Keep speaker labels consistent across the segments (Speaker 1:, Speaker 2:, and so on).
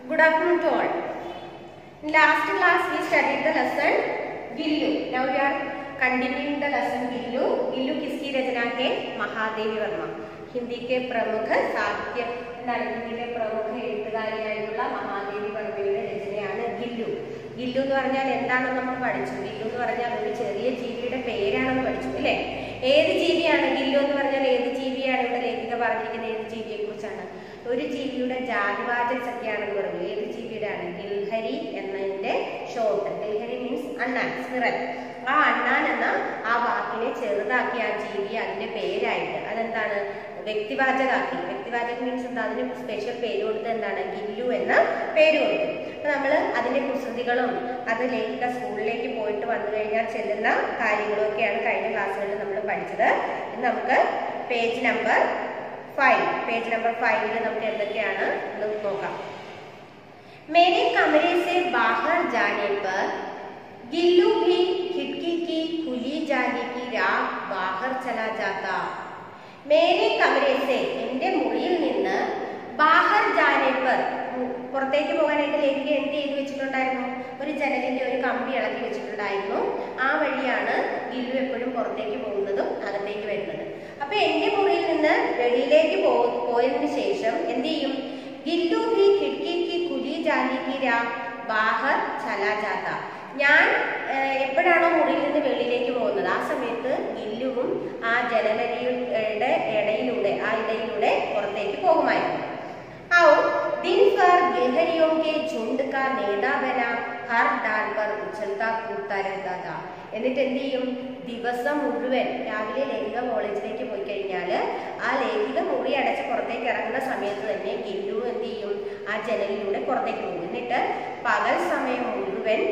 Speaker 1: Good afternoon to all. In last class we studied the lesson Gillu. Now we are continuing the lesson Gillu. Gillu किसकी रचना के महादेवी वर्മ്മ ഹിന്ദി के പ്രമുഖ സാഹിത്യ എന്താണ് ഹിന്ദിയിലെ പ്രമുഖ എഴുത്തുകാരിയായിട്ടുള്ള മഹാദേവി വർമ്മയുടെ രചനയാണ് ഗില്ലു ഗില്ലു എന്ന് പറഞ്ഞാൽ എന്താണെന്ന് നമ്മൾ പഠിച്ചു ഗില്ലു എന്ന് പറഞ്ഞാൽ ഒരു ചെറിയ ജീവിയുടെ പേരാണെന്ന് പഠിച്ചു അല്ലേ ഏത് ജീവിയാണ് ഗില്ലു എന്ന് പറഞ്ഞാൽ ഏത് ജീവിയാണ് ഇവിടെ ലേഖിക പറഞ്ഞിരിക്കുന്നത് ഏത് ജീവിയെ കുറിച്ചാണ് ഒരു ജീവിയുടെ ജാതിവാചക സംഖ്യയാണെന്ന് പറഞ്ഞു ഏത് ജീവിയുടെ ആണ് ഗിൽഹരി എന്നതിന്റെ ഷോർട്ട് ഗിൽഹരി മീൻസ് അണ്ണാൻ സ്മിറൽ ആ അണ്ണാൻ എന്ന ആ വാക്കിനെ ചെറുതാക്കി ആ ജീവിയെ അതിന്റെ പേരായിട്ട് അതെന്താണ് വ്യക്തിവാചകാക്കി വ്യക്തിവാചകം മീൻസ് എന്താ അതിന് സ്പെഷ്യൽ പേര് കൊടുത്ത് എന്താണ് ഗില്ലു എന്ന പേര് കൊടുത്തു അപ്പൊ നമ്മൾ അതിന്റെ കുസൃതികളും അത് ലേഖിക സ്കൂളിലേക്ക് പോയിട്ട് വന്നു കഴിഞ്ഞാൽ ചെല്ലുന്ന കാര്യങ്ങളും ഒക്കെയാണ് കഴിഞ്ഞ ക്ലാസ്സുകളിൽ നമ്മൾ പഠിച്ചത് ഇന്ന് നമുക്ക് page number five page number ഫൈവില് നമുക്ക് എന്തൊക്കെയാണ് എന്ന് നോക്കാം मेरे कमरे से बाहर जाने पर गिल्लू भी खिड़की की खुली जाने की राह बाहर चला जाता മേരെ കമരേസെ എൻ്റെ മുറിയിൽ നിന്ന് ബാഹർ ജാനേപ്പർ പുറത്തേക്ക് പോകാനായിട്ട് ലേഖിക എന്ത് ചെയ്ത് വെച്ചിട്ടുണ്ടായിരുന്നു ഒരു ജനലിന്റെ ഒരു കമ്പി ഇളക്കി വെച്ചിട്ടുണ്ടായിരുന്നു ആ വഴിയാണ് ഗില്ലു എപ്പോഴും പുറത്തേക്ക് പോകുന്നതും അകത്തേക്ക് വരുന്നത് അപ്പൊ എൻ്റെ മുറിയിൽ നിന്ന് വെളിയിലേക്ക് പോ പോയതിനു ശേഷം എന്ത് ചെയ്യും ഗില്ലു ഭി ഖിഡ്കിക്ക് കുലി ജാലിക്ക് രാ ബാഹർ ചലാ ജാത്ത ഞാൻ ഏഹ്, എപ്പോഴാണോ മുറിയിൽ നിന്ന് വെളിയിലേക്ക് പോകുന്നത് ആ സമയത്ത് ഗില്ലുവും ആ ജനലരിയുടെ ഇടയിലൂടെ ആ ഇടയിലൂടെ പുറത്തേക്ക് പോകുമായിരുന്നു और दिन भर गिलहरियों के झुंड का नेता बना हर डाल पर उछलता कूदता रहता था എന്നിട്ട് എന്ത് ചെയ്യും ദിവസം മുഴുവൻ രാവിലെ ലേഖിക കോളേജിലേക്ക് പോയി കഴിഞ്ഞാൽ ആ ലേഖിക മുറി അടച്ച് പുറത്തേക്ക് ഇറങ്ങുന്ന സമയത്ത് തന്നെ ഗില്ലു എന്ത് ചെയ്യും ആ ജനലിലൂടെ പുറത്തേക്ക് പോകും എന്നിട്ട് പകൽ സമയം മുഴുവൻ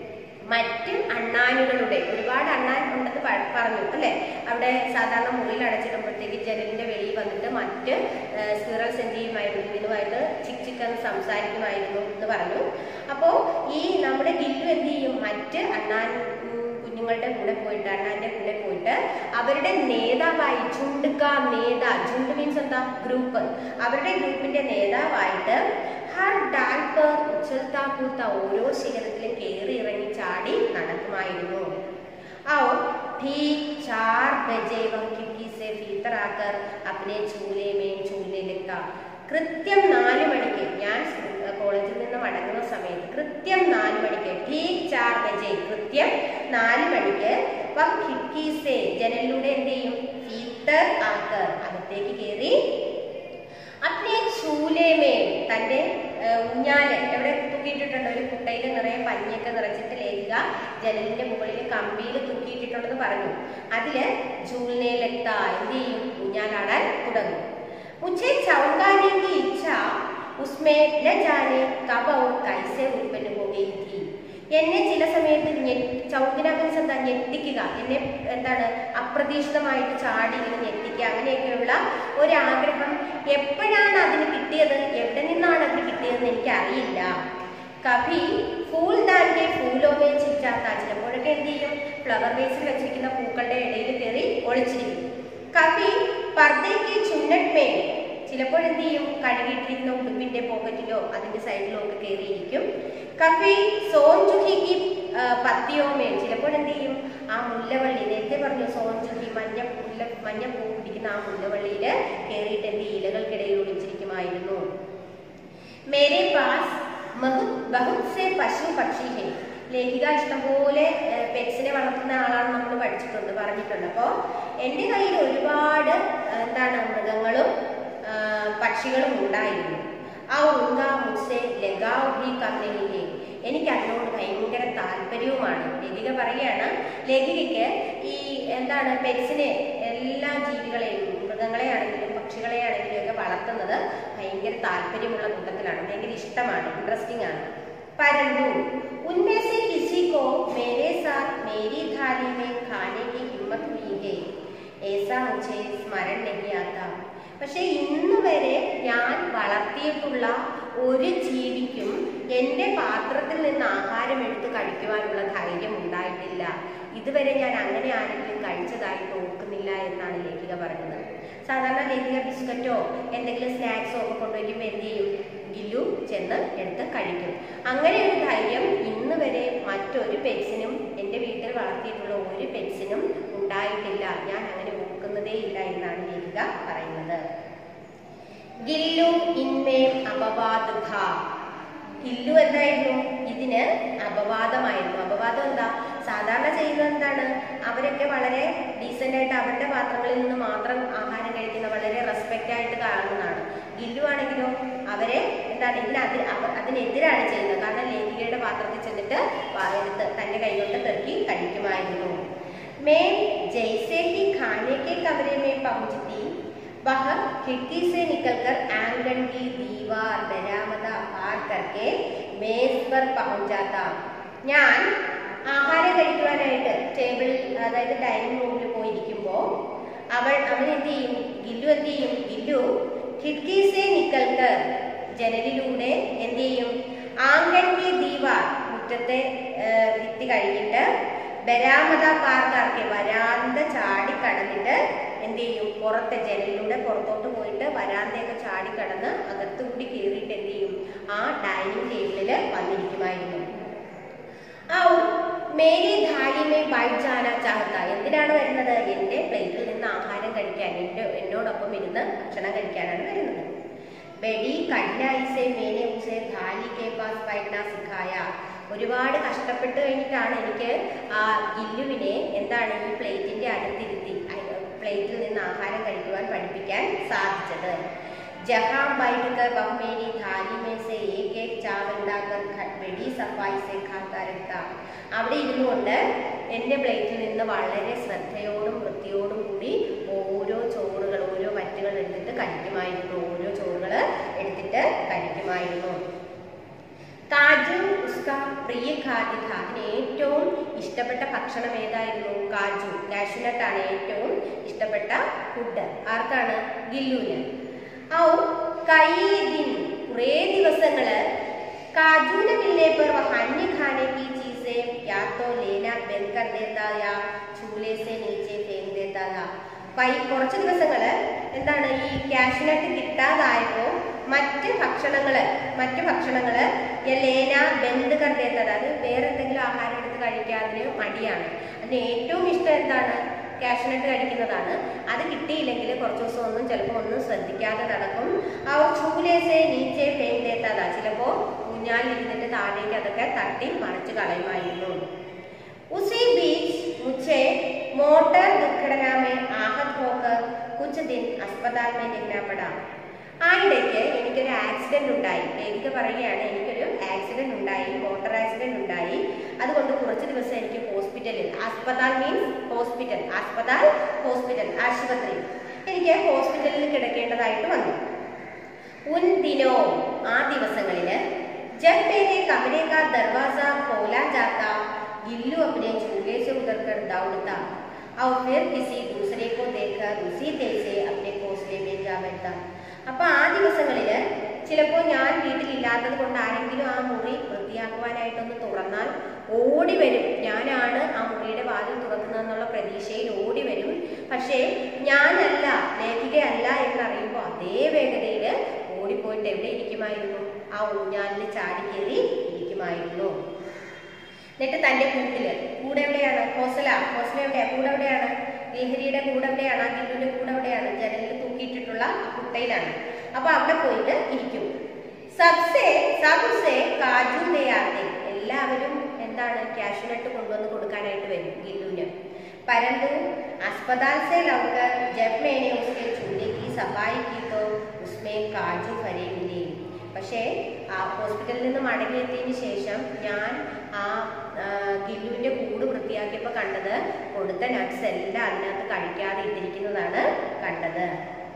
Speaker 1: മറ്റ് അണ്ണാനുകളുടെ ഒരുപാട് അണ്ണാൻ ഉണ്ടെന്ന് പ- പറഞ്ഞു അല്ലെ അവിടെ സാധാരണ മുറിയിൽ അടച്ചിടുമ്പോഴത്തേക്ക് ജനലിന്റെ വെളിയിൽ വന്നിട്ട് മറ്റ് സ്ക്വിറൽസ് എന്ത് ചെയ്യുമായിരുന്നു ഇതിനുമായിട്ട് ചിക് ചിക്കെന്ന് സംസാരിക്കുമായിരുന്നു എന്ന് പറഞ്ഞു അപ്പോ ഈ നമ്മുടെ ഗില്ലു എന്ത് ചെയ്യും മറ്റ് അണ്ണാൻ ഉം, കുഞ്ഞുങ്ങളുടെ കൂടെ പോയിട്ട് അണ്ണാന്റെ കൂടെ പോയിട്ട് അവരുടെ നേതാവായി ചുണ്ടുക്ക നേതാ ചുണ്ട് മീൻസ് എന്താ ഗ്രൂപ്പ് അവരുടെ ഗ്രൂപ്പിന്റെ നേതാവായിട്ട് ഹർ ഡാൽ പേർ ഉച്ചൽത്താ കൂത്ത ഓരോ ശിഖരത്തിലും കയറി ഇറങ്ങി ചാടി നടക്കുമായിരുന്നു और ठीक चार बजे वह खिड़की से भीतर आकर अपने झूले में झूलने लगता കൃത്യം നാല് മണിക്ക് ഞാൻ സ്കൂ- കോളേജിൽ നിന്ന് മടങ്ങുന്ന സമയത്ത് കൃത്യം നാല് മണിക്ക് ठीक चार बजे കൃത്യം നാല് മണിക്ക് വ ഖിഡ്കീസെ ജനലിലൂടെ എന്ത് ചെയ്യും ഭീത്തർ ആക്കർ അകത്തേക്ക് കയറി അപ്നെ ചൂലേമേ തന്റെ ഏഹ്, ഊഞ്ഞാല് എവിടെ തൂക്കിയിട്ടിട്ടുണ്ട് ഒരു കുട്ടയിൽ നിറയെ പഞ്ഞൊക്കെ നിറച്ചിട്ട് ലേഖിക ജനലിന്റെ മുകളിൽ കമ്പിയിൽ തൂക്കിയിട്ടിട്ടുണ്ടെന്ന് പറഞ്ഞു അതില് ജൂലിനെയിലെത്ത എന്ത് ചെയ്യും ഊഞ്ഞാലാടാൻ തുടങ്ങും മുझे चौंकाने की इच्छा उसमें न जाने कब और कैसे उत्पन्न हो गई थी എന്നെ ചില സമയത്ത് ചൗക്കിന മീൻസ് എന്താ ഞെട്ടിക്കുക എന്നെ എന്താണ് അപ്രതീക്ഷിതമായിട്ട് ചാടി ഇങ്ങനെ ഞെട്ടിക്കുക അങ്ങനെയൊക്കെയുള്ള ഒരു ആഗ്രഹം എപ്പോഴാണ് അതിന് കിട്ടിയത് എവിടെ നിന്നാണ് അതിന് കിട്ടിയതെന്ന് എനിക്ക് അറിയില്ല കഭി ഫൂൾ ദാന്റെ ഫൂലോമേ ചിറ്റാത്ത ചിലപ്പോഴൊക്കെ എന്ത് ചെയ്യും ഫ്ലവർ വേസിൽ വെച്ചിരിക്കുന്ന പൂക്കളുടെ ഇടയിൽ കയറി ഒളിച്ചിരിക്കും കഭി പർദ്ദയ്ക്ക് ചുന്നട്മേ ചിലപ്പോൾ എന്ത് ചെയ്യും കഴുകിയിട്ടിരിക്കുന്ന ഉടുപ്പിന്റെ പോക്കറ്റിലോ അതിന്റെ സൈഡിലോ ഒക്കെ കയറിയിരിക്കും കഫി സോൻജുഹിക്ക് പത്തിയോമേ ചിലപ്പോൾ എന്ത് ചെയ്യും ആ മുല്ലവള്ളി നേരത്തെ പറഞ്ഞു സോൻജുഹി മഞ്ഞ മുല്ല മഞ്ഞ പൂ പിടിക്കുന്ന ആ മുല്ലവള്ളിയിൽ കയറിയിട്ട് എന്ത് ചെയ്യും? ഇലകൾക്കിടയിൽ ഒളിച്ചിരിക്കുമായിരുന്നു മേരെ പാസ് ബഹുത് ബഹുത് സെ പശു പക്ഷി ഹെ ലേഖിക ഇഷ്ടംപോലെ പെറ്റ്സിനെ വളർത്തുന്ന ആളാണെന്ന് നമ്മൾ പഠിച്ചിട്ടുണ്ട് പറഞ്ഞിട്ടുണ്ട് അപ്പോൾ എൻ്റെ കയ്യിൽ ഒരുപാട് ആ, എന്താണ് മൃഗങ്ങളും ആ, പക്ഷികളും ഉണ്ടായിരുന്നു ആ ഉങ്ക മുസെ ലഗാവ് ഭി കർണയില്ലേ എനിക്ക് അതിനോട് ഭയങ്കര താല്പര്യവുമാണ് ലേഖിക പറയാണ് ലേഖികയ്ക്ക് ഈ എന്താണ് പെറ്റ്സിനെ എല്ലാ ജീവികളെയും മൃഗങ്ങളെ ആണെങ്കിലും പക്ഷികളെ ആണെങ്കിലും ഒക്കെ വളർത്തുന്നത് ഭയങ്കര താല്പര്യമുള്ള കൂട്ടത്തിലാണ് ഭയങ്കര ഇഷ്ടമാണ് ഇൻട്രസ്റ്റിംഗ് ആണ് परंतु उनमें से किसी को मेरे साथ मेरी थाली में खाने की हिम्मत हुई है ऐसा मुझे स्मरण नहीं आता പക്ഷെ ഇന്ന് വരെ ഞാൻ വളർത്തിയിട്ടുള്ള ഒരു ജീവിക്കും എൻ്റെ പാത്രത്തിൽ നിന്ന് ആഹാരം എടുത്ത് കഴിക്കുവാനുള്ള ധൈര്യം ഉണ്ടായിട്ടില്ല ഇതുവരെ ഞാൻ അങ്ങനെ ആരെങ്കിലും കഴിച്ചതായിട്ട് ഓർക്കുന്നില്ല എന്നാണ് ലേഖിക പറയുന്നത് സാധാരണ ലേഖിക ബിസ്ക്കറ്റോ എന്തെങ്കിലും സ്നാക്സോ ഒക്കെ കൊണ്ടുവയ്ക്കുമ്പോൾ എന്ത് ചെയ്യും ഗില്ലു ചെന്ന് എടുത്ത് കഴിക്കും അങ്ങനെ ഒരു ധൈര്യം ഇന്ന് വരെ മറ്റൊരു പെറ്റ്സിനും എൻ്റെ വീട്ടിൽ വളർത്തിയിട്ടുള്ള ഒരു പെറ്റ്സിനും ഉണ്ടായിട്ടില്ല ഞാൻ അങ്ങനെ ഓർക്കുന്നതേ ഇല്ല എന്നാണ് ലേഖിക പറയുന്നത് ഗില്ലു ഇന്മേം അപവാദ ഗില്ലു എന്തായിരുന്നു ഇതിന് അപവാദമായിരുന്നു അപവാദം എന്താ സാധാരണ ചെയ്യുന്നത് എന്താണ് അവരൊക്കെ വളരെ ഡീസൻ്റ് ആയിട്ട് അവരുടെ പാത്രങ്ങളിൽ നിന്ന് മാത്രം ആഹാരം കഴിക്കുന്ന വളരെ റെസ്പെക്റ്റ് ആയിട്ട് കാണുന്നതാണ് ഗില്ലു ആണെങ്കിലോ അവരെ എന്താണ് ഇതിനതി അവ അതിനെതിരാണ് ചെയ്യുന്നത് കാരണം ലേഖികയുടെ പാത്രത്തിൽ ചെന്നിട്ട് വാ- എടുത്ത് തൻ്റെ കൈകൊണ്ട് തെറുക്കി കഴിക്കുമായിരുന്നു मैं जैसे ही खाने के कमरे में पहुंचती वह खिड़की से निकलकर आंगन की दीवार बरामदा पार करके मेज पर पहुंच जाता ഞാൻ ആഹാരം കഴിക്കുവാനായിട്ട് ടേബിൾ അതായത് ഡൈനിങ് റൂമിൽ പോയിരിക്കുമ്പോൾ അവൾ അവൻ എന്ത് ചെയ്യും ഗില്ലു എന്ത് ചെയ്യും ഗില്ലു ഖിഡ്കി സേ നിക്കൽക്കർ ജനലിലൂടെ എന്ത് ചെയ്യും ആങ്കൺ കി ദീവാർ മുറ്റത്തെ ആ, ഭിത്തി കഴിഞ്ഞിട്ട് ബരാമത പാർക്കാർക്ക് വരാന്ത ചാടി കടന്നിട്ട് എന്ത് ചെയ്യും പുറത്തെ ജനലിലൂടെ പുറത്തോട്ട് പോയിട്ട് വരാന്തയൊക്കെ ചാടി കടന്ന് അകത്തുകൂടി കയറിയിട്ട് എന്ത് ചെയ്യും ആ ഡൈനിങ് ടേബിളിൽ വന്നിരിക്കുമായിരുന്നു ഔർ മേരി ധാലി മേ ബൈറ്റ് ജാന ചാഹത്ത എന്തിനാണ് വരുന്നത് എൻ്റെ പ്ലേറ്റിൽ നിന്ന് ആഹാരം കഴിക്കാൻ എൻ്റെ എന്നോടൊപ്പം ഇരുന്ന് ഭക്ഷണം കഴിക്കാനാണ് വരുന്നത് ബെഡി കഠിനായിസെ മേനെ ഉസെ ധാലി കെ പാസ് ബൈഠന സിഖായ ഒരുപാട് കഷ്ടപ്പെട്ട് കഴിഞ്ഞിട്ടാണ് എനിക്ക് ആ ഗില്ലുവിനെ എന്താണ് ഈ പ്ലേറ്റിന്റെ അടുത്തിരുത്തി പ്ലേറ്റിൽ നിന്ന് ആഹാരം കഴിക്കുവാൻ പഠിപ്പിക്കാൻ സാധിച്ചത് जहाँ बैठकर वह मेरी थाली में से एक एक चावल डाकर ख- बड़ी सफाई से खाता रहता അവിടെ ഇരുന്നു കൊണ്ട് എൻ്റെ പ്ലേറ്റിൽ നിന്ന് വളരെ ശ്രദ്ധയോടും വൃത്തിയോടും കൂടി ഓരോ ചോറുകൾ ഓരോ വറ്റുകൾ എടുത്തിട്ട് കഴിക്കുമായിരുന്നു ഓരോ ചോറുകൾ എടുത്തിട്ട് കഴിക്കുമായിരുന്നു കാജു ഉസ്ക പ്രിയ ഖാദ്യ ഥ. അതിന് ഏറ്റവും ഇഷ്ടപ്പെട്ട ഭക്ഷണം ഏതായിരുന്നു കാജു കാഷ്യൂനട്ടാണ് ഏറ്റവും ഇഷ്ടപ്പെട്ട ഫുഡ് ആർക്കാണ് ഗില്ലുവിന് ഔ കൈ ദിൻ കുറേ ദിവസങ്ങള് काजू ने मिलने पर वह अन्य खाने की चीजें या तो लेना बंद कर देता या चूल्हे से नीचे फेंक देता था കൈ കുറച്ച് ദിവസങ്ങള് എന്താണ് ഈ കാഷ്നട്ട് കിട്ടാതായപ്പോ മറ്റ് ഭക്ഷണങ്ങള് മറ്റ് ഭക്ഷണങ്ങള് ഈ ലേന ബന്ദ് കണ്ടേത്തത് അത് വേറെ എന്തെങ്കിലും ആഹാരം എടുത്ത് കഴിക്കാതിന് മടിയാണ് അതിന് ഏറ്റവും ഇഷ്ടം എന്താണ് കാഷ്നട്ട് കഴിക്കുന്നതാണ് അത് കിട്ടിയില്ലെങ്കിൽ കുറച്ച് ദിവസം ഒന്നും ചിലപ്പോൾ ഒന്നും ശ്രദ്ധിക്കാതെ നടക്കും ആ ചൂലേസെ നീച്ചെ ഫേണ്ടേത്തതാ ചിലപ്പോൾ ഊഞ്ഞാലിരുന്നിട്ട് താഴേക്ക് അതൊക്കെ തട്ടി മറിച്ച് കളയുമായിരുന്നു उसी बीच मुझे मोटर दुर्घटना में आहत होकर कुछ दिन अस्पताल में रहना पड़ा ആ ഇടയ്ക്ക് എനിക്കൊരു ആക്സിഡന്റ് ഉണ്ടായി ലേഖിക പറയുകയാണ് എനിക്കൊരു ആക്സിഡന്റ് ഉണ്ടായി മോട്ടോർ ആക്സിഡന്റ് ഉണ്ടായി അതുകൊണ്ട് കുറച്ച് ദിവസം എനിക്ക് ഹോസ്പിറ്റലിൽ അസ്പതാൽ മീൻസ് ഹോസ്പിറ്റൽ അസ്പതാൽ ഹോസ്പിറ്റൽ ആശുപത്രി എനിക്ക് ഹോസ്പിറ്റലിൽ കിടക്കേണ്ടതായിട്ട് വന്നു ഉൻ ദിനോ ആ ദിവസങ്ങളില് जब मेरे कमरे का दरवाजा खोला जाता गिल्लू अपने झूले से उतरकर दौड़ता और फिर किसी दूसरे को देखकर उसी तेज से अपने घोंसले में जा बैठता അപ്പൊ ആ ദിവസങ്ങളില് ചിലപ്പോൾ ഞാൻ വീട്ടിലില്ലാത്തത് കൊണ്ട് ആരെങ്കിലും ആ മുറി വൃത്തിയാക്കുവാനായിട്ടൊന്ന് തുറന്നാൽ ഓടി വരും ഞാനാണ് ആ മുറിയുടെ വാതിൽ തുറക്കുന്നതെന്നുള്ള പ്രതീക്ഷയിൽ ഓടി വരും പക്ഷേ ഞാനല്ല ലേഖികയല്ല എന്നറിയുമ്പോൾ അതേ വേഗതയിൽ ഓടിപ്പോയിട്ട് എവിടെ ഇരിക്കുമായിരുന്നു ആ ഊഞ്ഞാലിൽ ചാടി കയറി ഇരിക്കുമായിരുന്നു എന്നിട്ട് തന്റെ കൂട്ടില് കൂടെ എവിടെയാണ് ഹോസല ഹോസല എവിടെയാ കൂടെ എവിടെയാണ് ലഹരിയുടെ കൂടെ എവിടെയാണ് ആ ഗില്ലുവിന്റെ കൂടെ എവിടെയാണ് ജനലിൽ തൂക്കിയിട്ടിട്ടുള്ള ആ കുട്ടയിലാണ് അപ്പൊ അവിടെ പോയിട്ട് ഇരിക്കും സബ്സെ സബ്സെ കാജു നെയ്യാത്തെ എല്ലാവരും എന്താണ് ക്യാഷ്നട്ട് കൊണ്ടുവന്ന് കൊടുക്കാനായിട്ട് വരും ഗില്ലുവിന് परंतु अस्पताल से लौटकर जब मैंने उसके चूल्हे की सफाई की तो उसमें काजू भरे मिले പക്ഷേ ആ ഹോസ്പിറ്റലിൽ നിന്ന് മടങ്ങിയെത്തിയതിന് ശേഷം ഞാൻ ആ ആ, ഗില്ലുവിന്റെ കൂട് വൃത്തിയാക്കിയപ്പോൾ കണ്ടത് കൊടുത്ത നട്ട്സ് എല്ലാം അതിനകത്ത് കഴിക്കാതെ ഇട്ടിരിക്കുന്നതാണ് കണ്ടത്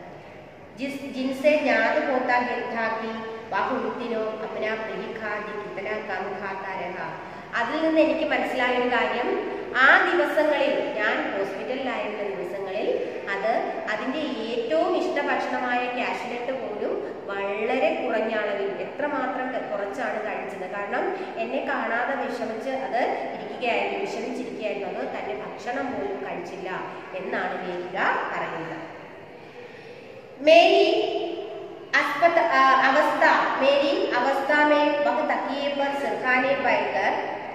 Speaker 1: जिस जिनसे ज्ञात होता है था कि वह उन दिनों अपना प्रिय खाद्य कितना कम खाता रहा അതിൽ നിന്ന് എനിക്ക് മനസ്സിലായ ഒരു കാര്യം ആ ദിവസങ്ങളിൽ ഞാൻ ഹോസ്പിറ്റലിലായിരുന്ന ദിവസങ്ങളിൽ അത് അതിൻ്റെ ഏറ്റവും ഇഷ്ട ഭക്ഷണമായ കാഷ്നട്ട് പോലും വളരെ കുറഞ്ഞ അളവിൽ എത്രമാത്രം ക- കുറച്ചാണ് കഴിച്ചത് കാരണം എന്നെ കാണാതെ വിഷമിച്ച് അത് ഇരിക്കുകയായിരുന്നു വിഷമിച്ചിരിക്കുകയായിരുന്നു അത് തന്റെ ഭക്ഷണം പോലും കഴിച്ചില്ല എന്നാണ് ലേഖിക പറയുന്നത് मेरी अस्पत अ, अवस्था मेरी अवस्था में वह तकिए पर सिरकाने बैठकर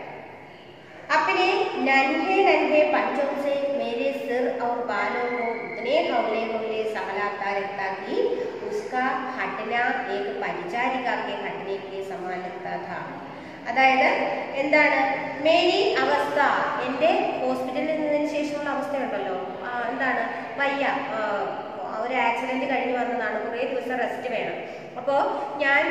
Speaker 1: अपने नन्हे नन्हे पंचों से मेरे सिर और बालों को उतने हौले हौले सहलाता रहता कि उसका हटना एक परिचारिका के हटने के समान लगता था അതായത് എന്താണ് മേരി അവസ്ഥ എൻ്റെ ഹോസ്പിറ്റലിൽ നിന്നതിന് ശേഷമുള്ള അവസ്ഥയുണ്ടല്ലോ ആ, എന്താണ് വയ്യ ആ, ഒരു ആക്സിഡന്റ് കഴിഞ്ഞ് വന്നതാണ് കുറേ ദിവസം റെസ്റ്റ് വേണം അപ്പോൾ ഞാൻ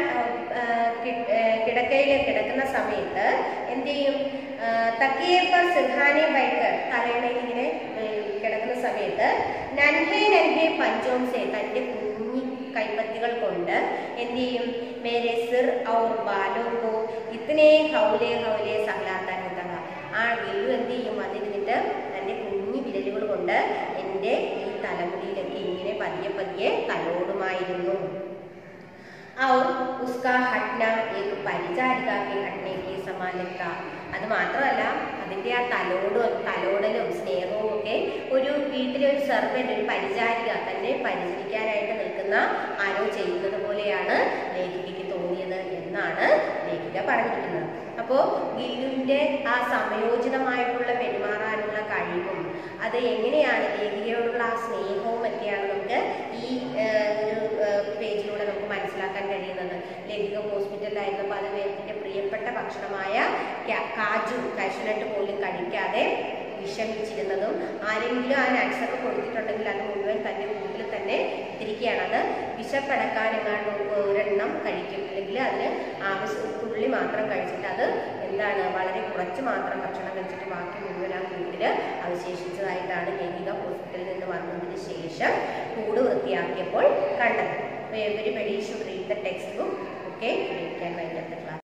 Speaker 1: കിടക്കയിൽ കിടക്കുന്ന സമയത്ത് എന്ത് ചെയ്യും തക്കിയേപ്പർ സിർഹാനെ ബൈക്ക് തലയിണയിൽ ഇങ്ങനെ ഏ, കിടക്കുന്ന സമയത്ത് നൻഹേ നൻഹേ പഞ്ചോംസെ തൻ്റെ കുഞ്ഞി കൈപ്പത്തികൾ കൊണ്ട് എന്ത് ചെയ്യും മേരെ സിർ ഔർ ബാലോകോ ഇത്തനെ ഹൗലെ ഹൗലെ സഹലാത്താൻ നിൽക്കുക ആ ഗില്ലു എന്ത് ചെയ്യും അതിരുന്നിട്ട് തൻ്റെ കുഞ്ഞു വിരലുകൾ കൊണ്ട് എൻ്റെ ഈ തലമുടിയിലൊക്കെ ഇങ്ങനെ പതിയെ പതിയെ തലോടുമായിരുന്നു और उसका हटना एक परिचारिका के हटने के समान लगता അത് മാത്രമല്ല അതിൻ്റെ ആ തലോടും തലോടലും സ്നേഹവും ഒക്കെ ഒരു വീട്ടിലെ ഒരു സെർവൻ്റ് ഒരു പരിചാരിക തന്നെ പരിചരിക്കാനായിട്ട് നിൽക്കുന്ന ആരോ ചെയ്യുന്നത് പോലെയാണ് ലേഖികയ്ക്ക് തോന്നിയത് എന്നാണ് ലേഖിക പറഞ്ഞിരിക്കുന്നത് അപ്പോൾ ഗില്ലുവിൻ്റെ ആ സമയോചിതമായിട്ടുള്ള പെരുമാറാനുള്ള കഴിവും അത് എങ്ങനെയാണ് ലേഖികയോടുള്ള ആ സ്നേഹവും ഒക്കെയാണ് നമുക്ക് ഈ ആ, ഒരു പേജിലൂടെ നമുക്ക് മനസ്സിലാക്കാൻ കഴിയുന്നത് ലേഖിക ഹോസ്പിറ്റലിലായിരുന്നപ്പോൾ അത് അദ്ദേഹത്തിൻ്റെ പ്രിയപ്പെട്ട ഭക്ഷണമായ ക്യാ- കാജു കാഷ്നട്ട് പോലും കഴിക്കാതെ വിഷമിച്ചിരുന്നതും ആരെങ്കിലും ആ നട്സൊക്കെ കൊടുത്തിട്ടുണ്ടെങ്കിൽ അത് മുഴുവൻ തൻ്റെ വീട്ടിൽ തന്നെ ഇട്ടിരിക്കുകയാണ് അത് വിശപ്പടക്കാനെങ്ങാണ്ട് ഒരെണ്ണം കഴിക്കും അല്ലെങ്കിൽ അതിന് ആവശ്യം ഒരു തുള്ളി മാത്രം കഴിച്ചിട്ട് അത് എന്താണ് വളരെ കുറച്ച് മാത്രം ഭക്ഷണം കഴിച്ചിട്ട് ബാക്കി മുഴുവൻ ആ വീട്ടിൽ അവശേഷിച്ചതായിട്ടാണ് ലേഖിക ഹോസ്പിറ്റലിൽ നിന്ന് വന്നതിന് ശേഷം കൂട് വൃത്തിയാക്കിയപ്പോൾ കണ്ടത് everybody should read the text book okay can wind up